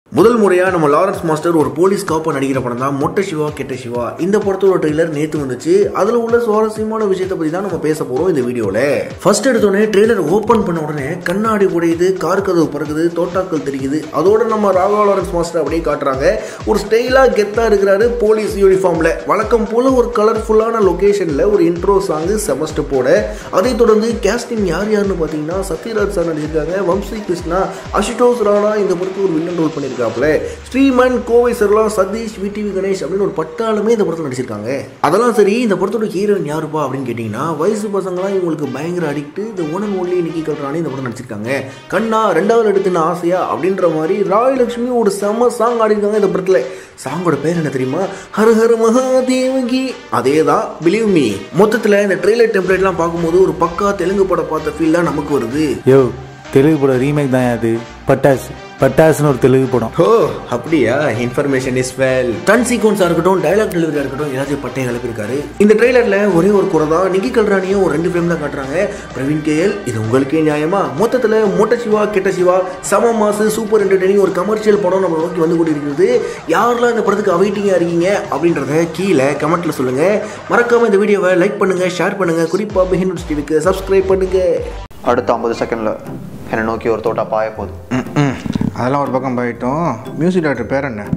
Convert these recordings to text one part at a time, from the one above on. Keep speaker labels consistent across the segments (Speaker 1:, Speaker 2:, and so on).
Speaker 1: முதல் முறையா நம்ம லாரன்ஸ் மாஸ்டர் ஒரு போலீஸ் காப்பா நடிக்கிற படம் தான் மொட்டை சிவா கெட்ட சிவா இந்த படத்தோட ட்ரெய்லர் நேத்து வந்துச்சு அதுல உள்ள சுவாரஸ்யமான விஷயத்தை பத்தி தான் நம்ம பேச போறோம் இந்த வீடியோல ஃபர்ஸ்ட் எடுத்தோடனே ட்ரெய்லர் ஓபன் பண்ண உடனே கண்ணாடி உடையுது கார் கதவு பறக்குது தோட்டாக்கள் தெரியுது அதோட நம்ம ராகவா லாரன்ஸ் மாஸ்டர் அப்படியே காட்டுறாங்க ஒரு ஸ்டைலா கெத்தா இருக்கிறாரு போலீஸ் யூனிஃபார்ம்ல வழக்கம் போல ஒரு கலர்ஃபுல்லான லொகேஷன்ல ஒரு இன்ட்ரோ சாங் செமஸ்ட் போட அதை தொடர்ந்து கேஸ்டிங் யார் யாருன்னு பார்த்தீங்கன்னா சத்யராஜ் சார் நடிச்சிருக்காங்க வம்சி கிருஷ்ணா அசுதோஷ் ராணா இந்த படத்துக்கு ஒரு வில்லன் ரோல் பண்ணியிருக்காப்புல ஸ்ரீமன் கோவை சர்லா சதீஷ் விடிவி கணேஷ் அப்படின்னு ஒரு பட்டாலுமே இந்த படத்தில் நடிச்சிருக்காங்க அதெல்லாம் சரி இந்த படத்தோட ஹீரோயின் யாருப்பா அப்படின்னு கேட்டிங்கன்னா வயசு பசங்களாம் இவங்களுக்கு பயங்கர அடிக்ட் இந்த ஒன் ஒன்லி நிக்கி கல்றானே இந்த படம் நடிச்சிருக்காங்க கண்ணா ரெண்டாவது எடுத்துன ஆசையா அப்படின்ற மாதிரி ராயலட்சுமி ஒரு செம சாங் ஆடிருக்காங்க இந்த படத்தில் சாங்கோட பேர் என்ன தெரியுமா ஹர ஹர மகாதேவகி அதே தான் பிலீவ் மீ மொத்தத்தில் இந்த ட்ரெய்லர் டெம்ப்ளேட்லாம் பார்க்கும்போது ஒரு பக்கா தெலுங்கு படம் பார்த்த ஃபீல் தான் நமக்கு வருது
Speaker 2: யோ தெலுங்கு படம் ரீமேக் தான் அது பட்டாசு பட்டாசுன்னு ஒரு தெலுங்கு படம்
Speaker 1: ஓ அப்படியா இன்ஃபர்மேஷன் இஸ் வெல் டன் சீக்வன்ஸாக இருக்கட்டும் டைலாக் டெலிவரியாக இருக்கட்டும் ஏதாச்சும் பட்டையை கிளப்பியிருக்காரு இந்த ட்ரெய்லரில் ஒரே ஒரு குறை தான் நிக்கி கல்ரானியும் ஒரு ரெண்டு ஃப்ரேம் தான் காட்டுறாங்க பிரவீன் கேஎல் இது உங்களுக்கே நியாயமா மொத்தத்தில் மொட்டை சிவா கெட்ட சிவா சம மாசு சூப்பர் என்டர்டெய்னிங் ஒரு கமர்ஷியல் படம் நம்ம நோக்கி வந்து கொண்டிருக்கிறது யாரெல்லாம் இந்த படத்துக்கு அவைட்டிங்காக இருக்கீங்க அப்படின்றத கீழே கமெண்ட்டில் சொல்லுங்கள் மறக்காமல் இந்த வீடியோவை லைக் பண்ணுங்கள் ஷேர் பண்ணுங்கள் குறிப்பாக பிஹின் டிவிக்கு சப்ஸ்கிரைப் பண்ணுங்கள்
Speaker 3: அடுத்த ஐம்பது செகண்டில் என்னை நோக்கி ஒரு தோட்டா பாய போகுது
Speaker 4: ம் அதெல்லாம் ஒரு பக்கம் போயிட்டோம் மியூசிக் டைரக்டர் பேர் என்ன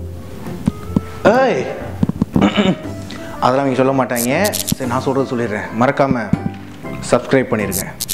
Speaker 4: ஏய் அதெல்லாம் நீங்கள் சொல்ல மாட்டாங்க சரி நான் சொல்கிறது சொல்லிடுறேன் மறக்காமல் சப்ஸ்கிரைப் பண்ணிடுங்க